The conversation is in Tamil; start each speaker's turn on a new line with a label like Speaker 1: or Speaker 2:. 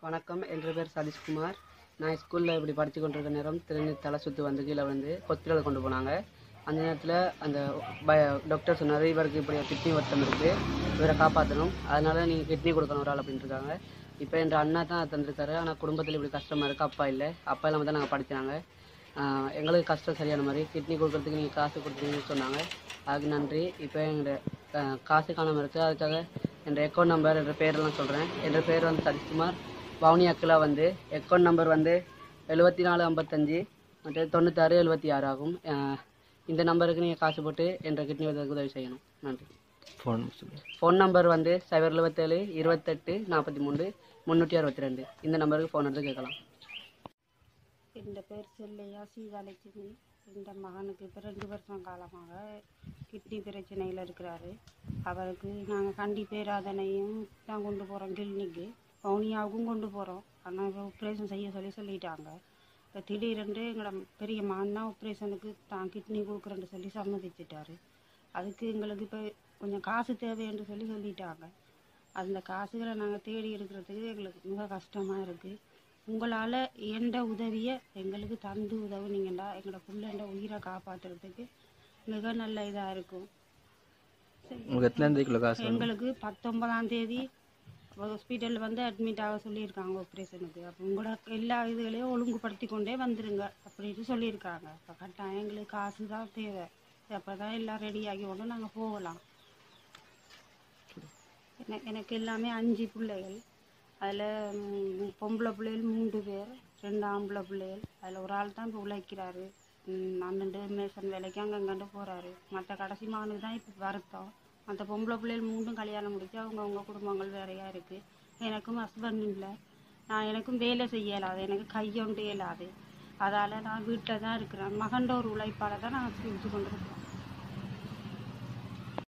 Speaker 1: வணக்கம் என்ற பேர் சதீஷ்குமார் நான் ஸ்கூலில் இப்படி படித்து கொண்டிருக்க நேரம் திருநெல் தலை சுற்று வந்து கீழே வந்து ஹாஸ்பிட்டலில் கொண்டு போனாங்க அந்த நேரத்தில் அந்த பய டாக்டர் சொன்னார் இவருக்கு இப்படி கிட்னி வருத்தம் இருக்குது இவரை காப்பாற்றணும் அதனால நீங்கள் கிட்னி கொடுக்கணும் ஒரு ஆள் அப்படின்ட்டு இருக்காங்க இப்போ என்ற அண்ணா தான் தந்திருக்காரு ஆனால் குடும்பத்தில் இப்படி கஷ்டமாக இருக்குது அப்பா இல்லை அப்பா இல்லாமல் தான் நாங்கள் படித்தாங்க எங்களுக்கு கஷ்டம் சரியான மாதிரி கிட்னி கொடுக்கறதுக்கு நீங்கள் காசு கொடுத்துருங்கன்னு சொன்னாங்க அதுக்கு நன்றி இப்போ எங்களோட அஹ், காசு காணாமல் இருக்குது அதுக்காக என்ற அக்கௌண்ட் நம்பர் என்ற பேரெல்லாம் சொல்கிறேன் என்ற பேர் வந்து சதீஷ்குமார் பவுனி அக்கிலா வந்து அக்கௌண்ட் நம்பர் வந்து எழுபத்தி நாலு ஐம்பத்தஞ்சு மற்ற தொண்ணூத்தாறு எழுபத்தி ஆறு ஆகும் அஹ், இந்த நம்பருக்கு நீங்கள் காசு போட்டு என்ற கிட்னி வருவதற்கு உதவி செய்யணும் நன்றி
Speaker 2: ஃபோன் சொல்லுங்கள்
Speaker 1: ஃபோன் நம்பர் வந்து சைபர் எழுபத்தேழு இருபத்தெட்டு நாற்பத்தி மூணு முந்நூற்றி அறுபத்தி ரெண்டு இந்த நம்பருக்கு ஃபோன் எடுத்து கேட்கலாம்
Speaker 3: என் பேர் செல்லையா சீதாலட்சுமி என் மகனுக்கு இப்போ ரெண்டு வருஷம் காலமாக கிட்னி பிரச்சனையில் இருக்கிறாரு அவருக்கு நாங்கள் கண்டி பேராதனையும் தான் கொண்டு போகிறோம் கிளினிக்கு வவுனியாவுக்கும் கொண்டு போகிறோம் ஆனால் இப்போ ஆப்ரேஷன் செய்ய சொல்லி சொல்லிட்டாங்க இப்போ திடீரென்று எங்களோட பெரிய மகன் தான் ஆப்ரேஷனுக்கு தான் கிட்னி கொடுக்குறேன்னு சொல்லி சம்மதிச்சிட்டாரு அதுக்கு எங்களுக்கு இப்போ கொஞ்சம் காசு தேவைன்னு சொல்லி சொல்லிட்டாங்க அந்த காசுகளை நாங்கள் தேடி எடுக்கிறதுக்கு எங்களுக்கு மிக கஷ்டமாக இருக்குது உங்களால் எந்த உதவியை எங்களுக்கு தந்து உதவுனீங்கன்னா எங்களோட பிள்ளைண்ட உயிரை காப்பாற்றுறதுக்கு மிக நல்ல இதாக இருக்கும்
Speaker 2: உங்களுக்கு எத்தனை தேதிக்குள்ள காசு வேணும்
Speaker 3: எங்களுக்கு பத்தொன்பதாம் தேதி ஹாஸ்பிட்டலில் வந்து அட்மிட் ஆக சொல்லியிருக்காங்க ஆப்ரேஷனுக்கு அப்போ உங்களோட எல்லா இதுகளையும் ஒழுங்குபடுத்தி கொண்டே வந்துருங்க அப்படின்னு சொல்லியிருக்காங்க இப்போ கட்டாயம் எங்களுக்கு காசு தான் தேவை அப்போ தான் எல்லாம் ரெடி ஆகி கொண்டு நாங்கள் போகலாம் எனக்கு எனக்கு எல்லாமே அஞ்சு பிள்ளைகள் அதில் பொம்பளை பிள்ளைகள் மூன்று பேர் ரெண்டு ஆம்பளை பிள்ளைகள் அதில் ஒரு ஆள் தான் இப்போ உழைக்கிறாரு ம், அண்ணன்ட்டு மேசன் வேலைக்கு அங்கங்கண்டு போகிறாரு மற்ற கடைசி மகனுக்கு தான் இப்போ வருத்தம் மற்ற பொம்பளை பிள்ளைகள் மூண்டும் கல்யாணம் முடிச்சு அவங்க அவங்க குடும்பங்கள் வேறையா இருக்குது எனக்கும் ஹஸ்பண்ட் இல்லை நான் எனக்கும் வேலை செய்ய இயலாது எனக்கு கையொண்டு இயலாது அதால் நான் வீட்டில் தான் இருக்கிறேன் மகன்ற ஒரு உழைப்பால் தான் நான் செஞ்சு கொண்டு இருக்கேன்